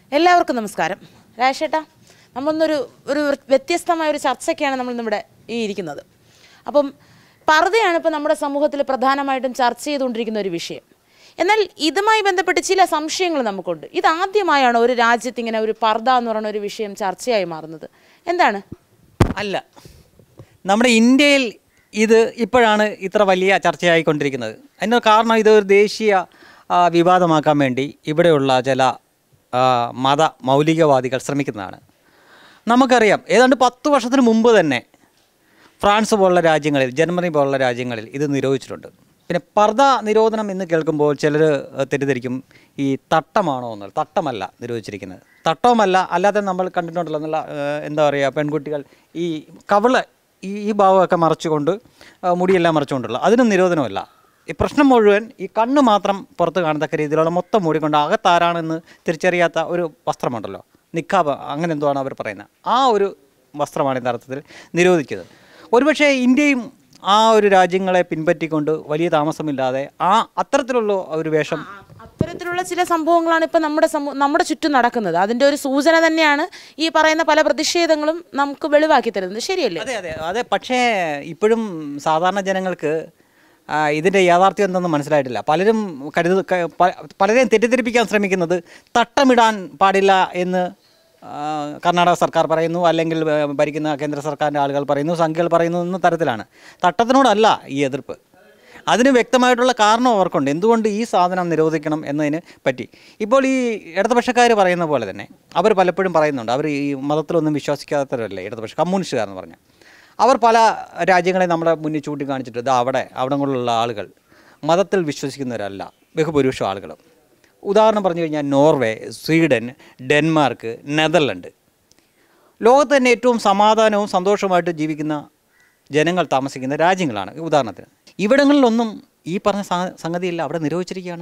എല്ലാവർക്കും നമസ്കാരം രാജേട്ടാ നമ്മളൊന്നൊരു ഒരു വ്യത്യസ്തമായ ഒരു ചർച്ചയ്ക്കാണ് നമ്മൾ ഇന്നിവിടെ ഈ ഇരിക്കുന്നത് അപ്പം പർദ്ദയാണ് ഇപ്പോൾ നമ്മുടെ സമൂഹത്തിൽ പ്രധാനമായിട്ടും ചർച്ച ചെയ്തുകൊണ്ടിരിക്കുന്ന ഒരു വിഷയം എന്നാൽ ഇതുമായി ബന്ധപ്പെട്ട് ചില സംശയങ്ങൾ നമുക്കുണ്ട് ഇതാദ്യമായാണ് ഒരു രാജ്യത്ത് ഇങ്ങനെ ഒരു പർദ്ദ എന്ന് പറയുന്ന ഒരു വിഷയം ചർച്ചയായി മാറുന്നത് എന്താണ് അല്ല നമ്മുടെ ഇന്ത്യയിൽ ഇത് ഇപ്പോഴാണ് ഇത്ര വലിയ ചർച്ചയായിക്കൊണ്ടിരിക്കുന്നത് അതിന് കാരണം ഇത് ഒരു ദേശീയ ആ, വിവാദമാക്കാൻ വേണ്ടി ഇവിടെയുള്ള ചില ആ, മത മൗലികവാദികൾ ശ്രമിക്കുന്നതാണ് നമുക്കറിയാം ഏതാണ്ട് പത്ത് വർഷത്തിന് മുമ്പ് തന്നെ ഫ്രാൻസ് പോലുള്ള രാജ്യങ്ങളിൽ ജർമ്മനി പോലുള്ള രാജ്യങ്ങളിൽ ഇത് നിരോധിച്ചിട്ടുണ്ട് പിന്നെ പർദ്ദ നിരോധനം എന്ന് കേൾക്കുമ്പോൾ ചിലർ തെറ്റിദ്ധരിക്കും ഈ തട്ടമാണോ എന്നുള്ളത് തട്ടമല്ല നിരോധിച്ചിരിക്കുന്നത് തട്ടവുമല്ല അല്ലാതെ നമ്മൾ കണ്ടിട്ടുണ്ടല്ലോ എന്നുള്ള ഏഹ്, എന്താ പറയുക പെൺകുട്ടികൾ ഈ കവിള് ഈ ഈ ഭാഗമൊക്കെ മറച്ചുകൊണ്ട് ആ, മുടിയെല്ലാം മറച്ചുകൊണ്ടുള്ള അതിനും നിരോധനമല്ല ഈ പ്രശ്നം മുഴുവൻ ഈ കണ്ണ് മാത്രം പുറത്ത് കാണത്തക്ക രീതിയിലുള്ള മൊത്തം മൂടിക്കൊണ്ട് അകത്താരാണെന്ന് തിരിച്ചറിയാത്ത ഒരു വസ്ത്രമുണ്ടല്ലോ നിക്കാബ് അങ്ങനെ എന്തോ ആണ് അവർ പറയുന്നത് ആ ഒരു വസ്ത്രമാണ് യഥാർത്ഥത്തിൽ നിരോധിച്ചത് ഒരുപക്ഷെ ഇന്ത്യയും ആ ഒരു രാജ്യങ്ങളെ പിൻപറ്റിക്കൊണ്ട് വലിയ താമസമില്ലാതെ ആ അത്തരത്തിലുള്ള ഒരു വേഷം അത്തരത്തിലുള്ള ചില സംഭവങ്ങളാണ് ഇപ്പം നമ്മുടെ സമൂ നമ്മുടെ ചുറ്റും നടക്കുന്നത് അതിൻ്റെ ഒരു സൂചന തന്നെയാണ് ഈ പറയുന്ന പല പ്രതിഷേധങ്ങളും നമുക്ക് വെളിവാക്കി തരുന്നത് ശരിയല്ലേ അതെ അതെ അതെ പക്ഷേ ഇപ്പോഴും സാധാരണ ജനങ്ങൾക്ക് ആ, ഇതിൻ്റെ യാഥാർത്ഥ്യം എന്തെന്ന് മനസ്സിലായിട്ടില്ല പലരും കരുത ക- പ- പലരെയും തെറ്റിദ്ധരിപ്പിക്കാൻ ശ്രമിക്കുന്നത് തട്ടമിടാൻ പാടില്ല എന്ന് ആ, കർണാടക സർക്കാർ പറയുന്നു അല്ലെങ്കിൽ ആ, ഭരിക്കുന്ന കേന്ദ്ര സർക്കാരിൻ്റെ ആളുകൾ പറയുന്നു സംഖ്യകൾ പറയുന്നു എന്ന തരത്തിലാണ് തട്ടത്തിനോടല്ല ഈ എതിർപ്പ് അതിന് വ്യക്തമായിട്ടുള്ള കാരണം അവർക്കുണ്ട് എന്തുകൊണ്ട് ഈ സാധനം നിരോധിക്കണം എന്നതിന് പറ്റി ഇപ്പോൾ ഈ ഇടതുപക്ഷക്കാർ പറയുന്ന പോലെ തന്നെ അവർ പലപ്പോഴും പറയുന്നുണ്ട് അവർ ഈ മതത്തിലൊന്നും വിശ്വസിക്കാത്തവരല്ലേ ഇടതുപക്ഷ കമ്മ്യൂണിസ്റ്റുകാരെന്ന് പറഞ്ഞാൽ അവർ പല രാജ്യങ്ങളെ നമ്മുടെ മുന്നിൽ ചൂണ്ടിക്കാണിച്ചിട്ട് ഇതാ അവിടെ അവിടങ്ങളിലുള്ള ആളുകൾ മതത്തിൽ വിശ്വസിക്കുന്നവരല്ല ബഹുഭൂരിപക്ഷം ആളുകളും ഉദാഹരണം പറഞ്ഞു കഴിഞ്ഞാൽ നോർവേ സ്വീഡൻ ഡെൻമാർക്ക് നെതർലൻഡ് ലോകത്ത് തന്നെ ഏറ്റവും സമാധാനവും സന്തോഷവുമായിട്ട് ജീവിക്കുന്ന ജനങ്ങൾ താമസിക്കുന്ന രാജ്യങ്ങളാണ് ഉദാഹരണത്തിന് ഇവിടങ്ങളിലൊന്നും ഈ പറഞ്ഞ സ- സംഗതിയില്ല അവിടെ നിരോധിച്ചിരിക്കുകയാണ്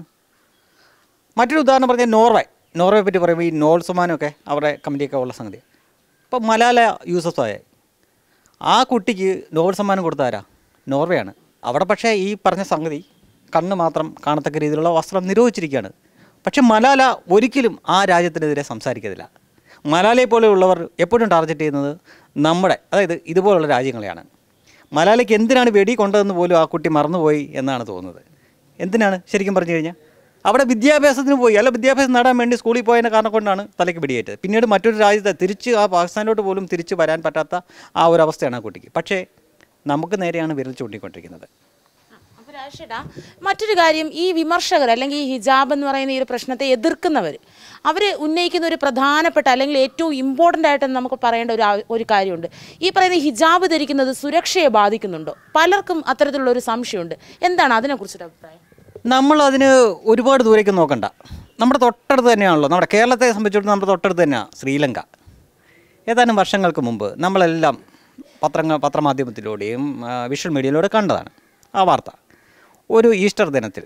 മറ്റൊരു ഉദാഹരണം പറഞ്ഞാൽ നോർവേ നോർവേ പറ്റി പറയുമ്പോൾ ഈ നോൾസുമാനൊക്കെ അവരുടെ കമ്മിറ്റിയൊക്കെ ഉള്ള സംഗതി ഇപ്പോൾ മലാല യൂസഫായ ആ കുട്ടിക്ക് നോബൽ സമ്മാനം കൊടുത്ത ആരാ നോർവേയാണ് അവിടെ പക്ഷേ ഈ പറഞ്ഞ സംഗതി കണ്ണ് മാത്രം കാണത്തക്ക രീതിയിലുള്ള വസ്ത്രം നിരോധിച്ചിരിക്കുകയാണ് പക്ഷെ മലാല ഒരിക്കലും ആ രാജ്യത്തിനെതിരെ സംസാരിക്കത്തില്ല മലാലയെ പോലെയുള്ളവർ എപ്പോഴും ടാർഗറ്റ് ചെയ്യുന്നത് നമ്മുടെ അതായത് ഇതുപോലുള്ള രാജ്യങ്ങളെയാണ് മലാലയ്ക്ക് എന്തിനാണ് വെടി കൊണ്ടതെന്ന് പോലും ആ കുട്ടി മറന്നുപോയി എന്നാണ് തോന്നുന്നത് എന്തിനാണ് ശരിക്കും പറഞ്ഞു കഴിഞ്ഞാൽ അവിടെ വിദ്യാഭ്യാസത്തിന് പോയി അല്ല വിദ്യാഭ്യാസം നേടാൻ വേണ്ടി സ്കൂളിൽ പോയതിൻ്റെ കാരണം കൊണ്ടാണ് തലയ്ക്ക് പിടിയേറ്റത് പിന്നീട് മറ്റൊരു രാജ്യത്ത് തിരിച്ച് ആ പാകിസ്ഥാനിലോട്ട് പോലും തിരിച്ച് വരാൻ പറ്റാത്ത ആ ഒരു അവസ്ഥയാണ് ആ കുട്ടിക്ക് പക്ഷേ നമുക്ക് നേരെയാണ് വിരൽ ചൂണ്ടിക്കൊണ്ടിരിക്കുന്നത് അപ്പോൾ രാജേട്ടാ മറ്റൊരു കാര്യം ഈ വിമർശകർ അല്ലെങ്കിൽ ഈ ഹിജാബ് എന്ന് പറയുന്ന ഈ ഒരു പ്രശ്നത്തെ എതിർക്കുന്നവർ അവർ ഉന്നയിക്കുന്ന ഒരു പ്രധാനപ്പെട്ട അല്ലെങ്കിൽ ഏറ്റവും ഇമ്പോർട്ടൻ്റ് ആയിട്ട് നമുക്ക് പറയേണ്ട ഒരു ആ- ഒരു കാര്യമുണ്ട് ഈ പറയുന്ന ഹിജാബ് ധരിക്കുന്നത് സുരക്ഷയെ ബാധിക്കുന്നുണ്ടോ പലർക്കും അത്തരത്തിലുള്ള ഒരു സംശയമുണ്ട് എന്താണ് അതിനെക്കുറിച്ചൊരു അഭിപ്രായം നമ്മൾ അതിന് ഒരുപാട് ദൂരേക്ക് നോക്കണ്ട നമ്മുടെ തൊട്ടടുത്ത് തന്നെയാണല്ലോ നമ്മുടെ കേരളത്തെ സംബന്ധിച്ചിടത്തോളം നമ്മുടെ തൊട്ടടുത്ത് തന്നെയാണ് ശ്രീലങ്ക ഏതാനും വർഷങ്ങൾക്ക് മുമ്പ് നമ്മളെല്ലാം പത്രങ്ങൾ പത്രമാധ്യമത്തിലൂടെയും ആ, വിഷ്വൽ മീഡിയയിലൂടെ കണ്ടതാണ് ആ വാർത്ത ഒരു ഈസ്റ്റർ ദിനത്തിൽ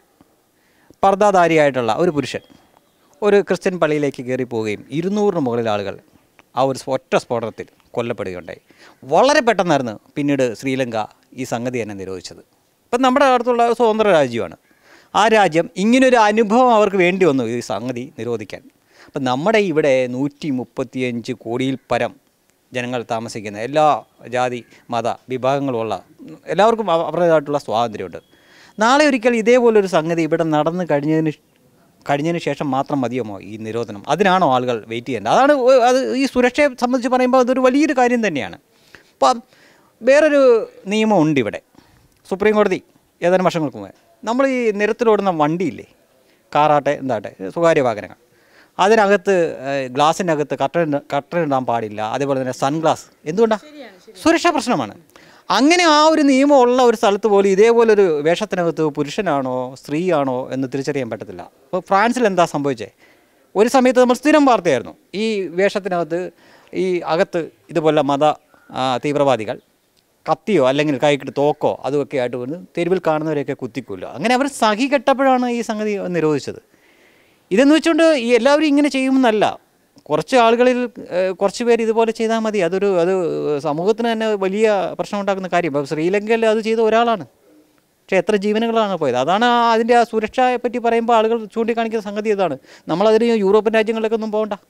പർദ്ദാധാരിയായിട്ടുള്ള ഒരു പുരുഷൻ ഒരു ക്രിസ്ത്യൻ പള്ളിയിലേക്ക് കയറി പോവുകയും ഇരുന്നൂറിന് മുകളിൽ ആളുകൾ ആ ഒരു ഒറ്റ സ്ഫോടനത്തിൽ കൊല്ലപ്പെടുകയുണ്ടായി വളരെ പെട്ടെന്നായിരുന്നു പിന്നീട് ശ്രീലങ്ക ഈ സംഗതി തന്നെ നിരോധിച്ചത് ഇപ്പം നമ്മുടെ അടുത്തുള്ള ഒരു സ്വതന്ത്ര രാജ്യമാണ് ആ രാജ്യം ഇങ്ങനൊരു അനുഭവം അവർക്ക് വേണ്ടി വന്നു ഈ സംഗതി നിരോധിക്കാൻ അപ്പം നമ്മുടെ ഇവിടെ നൂറ്റി മുപ്പത്തിയഞ്ച് കോടിയിൽ പരം ജനങ്ങൾ താമസിക്കുന്ന എല്ലാ ജാതി മത വിഭാഗങ്ങളുമുള്ള എല്ലാവർക്കും അവ- അവരുടേതായിട്ടുള്ള സ്വാതന്ത്ര്യമുണ്ട് നാളെ ഒരിക്കൽ ഇതേപോലൊരു സംഗതി ഇവിടെ നടന്നു കഴിഞ്ഞതിന് ശ്- കഴിഞ്ഞതിന് ശേഷം മാത്രം മതിയുമോ ഈ നിരോധനം അതിനാണോ ആളുകൾ വെയിറ്റ് ചെയ്യേണ്ടത് അതാണ് ഒ- അത് ഈ സുരക്ഷയെ സംബന്ധിച്ച് പറയുമ്പോൾ അതൊരു വലിയൊരു കാര്യം തന്നെയാണ് അപ്പം വേറൊരു നിയമം ഉണ്ട് ഇവിടെ സുപ്രീം കോടതി ഏതാനും വർഷങ്ങൾക്ക് മുമ്പ് നമ്മൾ ഈ നിരത്തിലോടുന്ന വണ്ടിയില്ലേ കാറാട്ടെ എന്താട്ടെ സ്വകാര്യ വാഹനങ്ങൾ അതിനകത്ത് ഏഹ്, ഗ്ലാസിനകത്ത് കട്ടൻ കട്ടൻ ഇടാൻ പാടില്ല അതേപോലെ തന്നെ സൺഗ്ലാസ് എന്തുകൊണ്ടാണ് സുരക്ഷാ പ്രശ്നമാണ് അങ്ങനെ ആ ഒരു നിയമം ഉള്ള ഒരു സ്ഥലത്ത് പോലും ഇതേപോലൊരു വേഷത്തിനകത്ത് പുരുഷനാണോ സ്ത്രീയാണോ എന്ന് തിരിച്ചറിയാൻ പറ്റത്തില്ല അപ്പോൾ ഫ്രാൻസിൽ എന്താ സംഭവിച്ചേ ഒരു സമയത്ത് നമ്മൾ സ്ഥിരം വാർത്തയായിരുന്നു ഈ വേഷത്തിനകത്ത് ഈ അകത്ത് ഇതുപോലെ മത ആ, തീവ്രവാദികൾ കത്തിയോ അല്ലെങ്കിൽ കൈക്കിട്ട് തോക്കോ അതുമൊക്കെ ആയിട്ട് വന്ന് തെരുവിൽ കാണുന്നവരെയൊക്കെ കുത്തിക്കൊല്ലുക അങ്ങനെ അവർ സഹി കെട്ടപ്പോഴാണ് ഈ സംഗതി നിരോധിച്ചത് ഇതെന്ന് വെച്ചുകൊണ്ട് ഈ എല്ലാവരും ഇങ്ങനെ ചെയ്യുമെന്നല്ല കുറച്ച് ആളുകളിൽ ഏഹ്, കുറച്ച് പേര് ഇതുപോലെ ചെയ്താൽ മതി അതൊരു അത് സമൂഹത്തിന് തന്നെ വലിയ പ്രശ്നം ഉണ്ടാക്കുന്ന കാര്യം ഇപ്പോൾ ശ്രീലങ്കയിൽ അത് ചെയ്ത ഒരാളാണ് പക്ഷേ എത്ര ജീവനുകളാണ് പോയത് അതാണ് ആ അതിൻ്റെ ആ സുരക്ഷയെ പറ്റി പറയുമ്പോൾ ആളുകൾ ചൂണ്ടിക്കാണിക്കുന്ന സംഗതി ഇതാണ് നമ്മളതിന് യൂറോപ്യൻ രാജ്യങ്ങളിലേക്കൊന്നും പോകണ്ട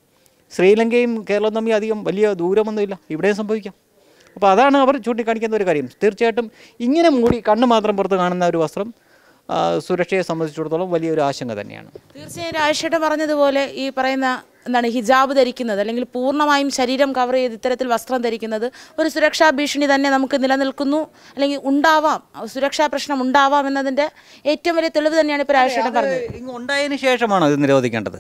ശ്രീലങ്കയും കേരളവും തമ്മിൽ അധികം വലിയ ദൂരമൊന്നുമില്ല ഇവിടെയും സംഭവിക്കാം അപ്പോൾ അതാണ് അവർ ചൂണ്ടിക്കാണിക്കുന്ന ഒരു കാര്യം തീർച്ചയായിട്ടും ഇങ്ങനെ മൂടി കണ്ണ് മാത്രം പുറത്ത് കാണുന്ന ഒരു വസ്ത്രം ആ, സുരക്ഷയെ സംബന്ധിച്ചിടത്തോളം വലിയൊരു ആശങ്ക തന്നെയാണ് തീർച്ചയായും രാജേഷേട്ടൻ പറഞ്ഞതുപോലെ ഈ പറയുന്ന എന്താണ് ഹിജാബ് ധരിക്കുന്നത് അല്ലെങ്കിൽ പൂർണ്ണമായും ശരീരം കവർ ചെയ്ത് ഇത്തരത്തിൽ വസ്ത്രം ധരിക്കുന്നത് ഒരു സുരക്ഷാ ഭീഷണി തന്നെ നമുക്ക് നിലനിൽക്കുന്നു അല്ലെങ്കിൽ ഉണ്ടാവാം സുരക്ഷാ പ്രശ്നം ഉണ്ടാവാം എന്നതിൻ്റെ ഏറ്റവും വലിയ തെളിവ് തന്നെയാണ് ഇപ്പോൾ രാജേഷേട്ടൻ പറഞ്ഞത് ഇങ്ങ് ഉണ്ടായതിനു ശേഷമാണോ ഇത് നിരോധിക്കേണ്ടത്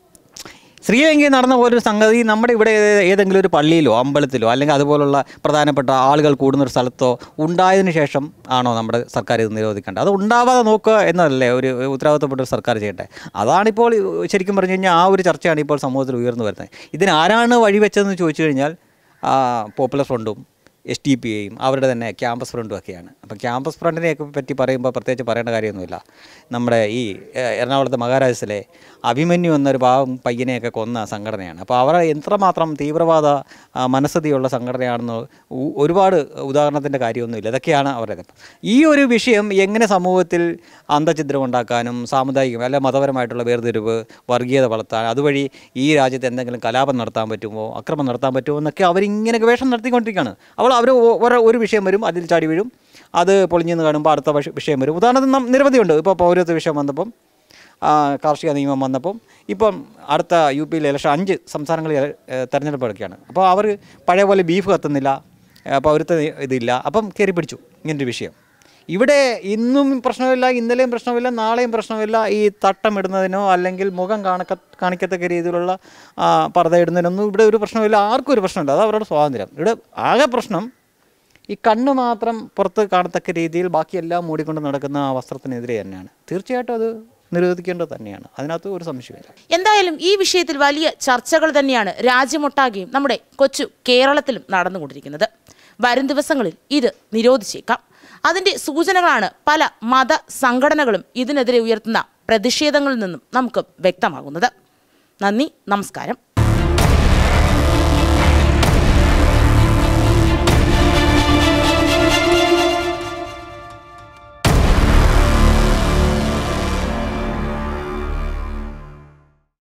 ശ്രീലങ്കയിൽ നടന്ന പോലൊരു സംഗതി നമ്മുടെ ഇവിടെ ഏ- ഏതെങ്കിലും ഒരു പള്ളിയിലോ അമ്പലത്തിലോ അല്ലെങ്കിൽ അതുപോലുള്ള പ്രധാനപ്പെട്ട ആളുകൾ കൂടുന്ന ഒരു സ്ഥലത്തോ ഉണ്ടായതിനു ശേഷം ആണോ നമ്മുടെ സർക്കാർ ഇത് നിരോധിക്കേണ്ടത് അത് ഉണ്ടാവാതെ നോക്കുക എന്നതല്ലേ ഒരു ഉത്തരവാദിത്തപ്പെട്ട ഒരു സർക്കാർ ചെയ്യട്ടെ അതാണിപ്പോൾ ശരിക്കും പറഞ്ഞു കഴിഞ്ഞാൽ ആ ഒരു ചർച്ചയാണ് ഇപ്പോൾ സമൂഹത്തിൽ ഉയർന്നു വരുന്നത് ഇതിന് ആരാണ് വഴിവെച്ചതെന്ന് ചോദിച്ചു കഴിഞ്ഞാൽ ആ, പോപ്പുലർ ഫ്രണ്ടും എസ് ടി പി ഐയും അവരുടെ തന്നെ ക്യാമ്പസ് ഫ്രണ്ടും ഒക്കെയാണ് അപ്പം ക്യാമ്പസ് ഫ്രണ്ടിനെയൊക്കെ പറ്റി പറയുമ്പോൾ പ്രത്യേകിച്ച് പറയേണ്ട കാര്യമൊന്നുമില്ല നമ്മുടെ ഈ ഏഹ്, എറണാകുളത്തെ മഹാരാജസിലെ അഭിമന്യു എന്നൊരു പാവം പയ്യനെയൊക്കെ കൊന്ന സംഘടനയാണ് അപ്പോൾ അവർ എത്രമാത്രം തീവ്രവാദ ആ, മനസ്ഥിതിയുള്ള സംഘടനയാണെന്ന് ഉ- ഒരുപാട് ഉദാഹരണത്തിൻ്റെ കാര്യമൊന്നുമില്ല ഇതൊക്കെയാണ് അവരുടെ ഈ ഒരു വിഷയം എങ്ങനെ സമൂഹത്തിൽ അന്തഛിദ്രം ഉണ്ടാക്കാനും സാമുദായികം അല്ലെ മതപരമായിട്ടുള്ള വേർതിരിവ് വർഗീയത വളർത്താൻ അതുവഴി ഈ രാജ്യത്ത് എന്തെങ്കിലും കലാപം നടത്താൻ പറ്റുമോ അക്രമം നടത്താൻ പറ്റുമോ എന്നൊക്കെ അവരിങ്ങനെ ഗവേഷണം നടത്തിക്കൊണ്ടിരിക്കുകയാണ് അവൾ അവർ ഒരു വിഷയം വരും അതിൽ ചാടി വീഴും അത് പൊളിഞ്ഞെന്ന് കാണുമ്പോൾ അടുത്ത വശ- വിഷയം വരും ഉദാഹരണത്തിന് നം- നിരവധിയുണ്ട് ഇപ്പോൾ പൗരത്വ വിഷയം വന്നപ്പം ആ, കാർഷിക നിയമം വന്നപ്പം ഇപ്പം അടുത്ത യു പിയിൽ ഇലക്ഷൻ അഞ്ച് സംസ്ഥാനങ്ങളിൽ ഇല- ഏ, തെരഞ്ഞെടുപ്പ് എടുക്കുകയാണ് അപ്പോൾ അവർ പഴയ പോലെ ബീഫ് കത്തുന്നില്ല ഏ, പൗരത്വ ഇതില്ല അപ്പം കയറി പിടിച്ചു ഇങ്ങനൊരു വിഷയം ഇവിടെ ഇന്നും പ്രശ്നമില്ല ഇന്നലെയും പ്രശ്നമില്ല നാളെയും പ്രശ്നമില്ല ഈ തട്ടമിടുന്നതിനോ അല്ലെങ്കിൽ മുഖം കാണക്ക കാണിക്കത്തക്ക രീതിയിലുള്ള ആ, പർദ്ദ ഇടുന്നതിനൊന്നും ഇവിടെ ഒരു പ്രശ്നമില്ല ആർക്കും ഒരു പ്രശ്നമില്ല അത് അവരുടെ സ്വാതന്ത്ര്യം ഇവിടെ ആകെ പ്രശ്നം ഈ കണ്ണ് മാത്രം പുറത്ത് കാണത്തക്ക രീതിയിൽ ബാക്കിയെല്ലാം മൂടിക്കൊണ്ട് നടക്കുന്ന ആ വസ്ത്രത്തിനെതിരെ തന്നെയാണ് തീർച്ചയായിട്ടും അത് നിരോധിക്കേണ്ടത് തന്നെയാണ് അതിനകത്ത് ഒരു സംശയമില്ല എന്തായാലും ഈ വിഷയത്തിൽ വലിയ ചർച്ചകൾ തന്നെയാണ് രാജ്യമൊട്ടാകെയും നമ്മുടെ കൊച്ചു കേരളത്തിലും നടന്നുകൊണ്ടിരിക്കുന്നത് വരും ദിവസങ്ങളിൽ ഇത് നിരോധിച്ചേക്കാം അതിൻ്റെ സൂചനകളാണ് പല മത സംഘടനകളും ഇതിനെതിരെ ഉയർത്തുന്ന പ്രതിഷേധങ്ങളിൽ നിന്നും നമുക്ക് വ്യക്തമാകുന്നത് നന്ദി നമസ്കാരം